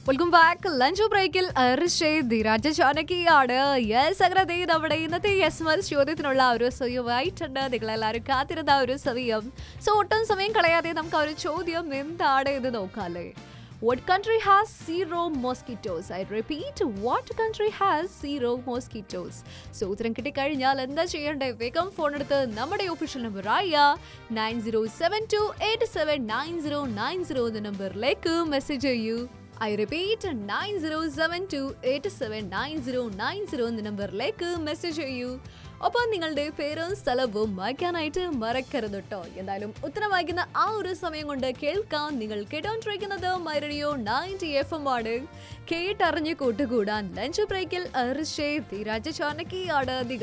Welcome back lunch ബ്രേക്കിൽ ധീരാജ ചാനകിയാണ് yes അങ്ങനെ ദേ നമ്മുടെ ഇന്നത്തെ യെസ് മത്സ് ചോദ്യത്തിനുള്ള ആ ഒരു സമയമായിട്ടുണ്ട് നിങ്ങൾ എല്ലാവരും കാത്തിരുന്ന ആ ഒരു സമയം സോ ഒട്ടും സമയം കളയാതെ നമുക്ക് ആ ഒരു ചോദ്യം എന്താണ് എന്ന് നോക്കാല്ലേ What country has zero mosquitoes? I repeat, what country has zero mosquitoes? So ഉത്തരം കിട്ടിക്കഴിഞ്ഞാൽ എന്താ ചെയ്യേണ്ടത് വേഗം ഫോൺ എടുത്ത് നമ്മുടെ ഒഫീഷ്യൽ നമ്പർ ആയ nine zero seven two eight seven nine zero nine zero എന്ന നമ്പറിലേക്ക് മെസ്സേജ് ചെയ്യൂ I repeat nine zero seven two eight seven nine zero nine zero എന്ന നമ്പറിലേക്ക് മെസ്സേജ് ചെയ്യൂ ഒപ്പം നിങ്ങളുടെ പേരും സ്ഥലവും വായിക്കാനായിട്ട് മറക്കരുത് കേട്ടോ എന്തായാലും ഉത്തരം വായിക്കുന്ന ആ ഒരു സമയം കൊണ്ട് കേൾക്കാൻ നിങ്ങൾ കേട്ടോണ്ടിരിക്കുന്നത് മൈറഡിയോ നയൻറ്റി എഫ് എം ആണ് കേട്ടറിഞ്ഞ് കൂട്ടുകൂടാൻ ലഞ്ച് ബ്രേക്കിൽ അർഷേ ധീരാജ ചാനക്കിയാണ് നിങ്ങൾ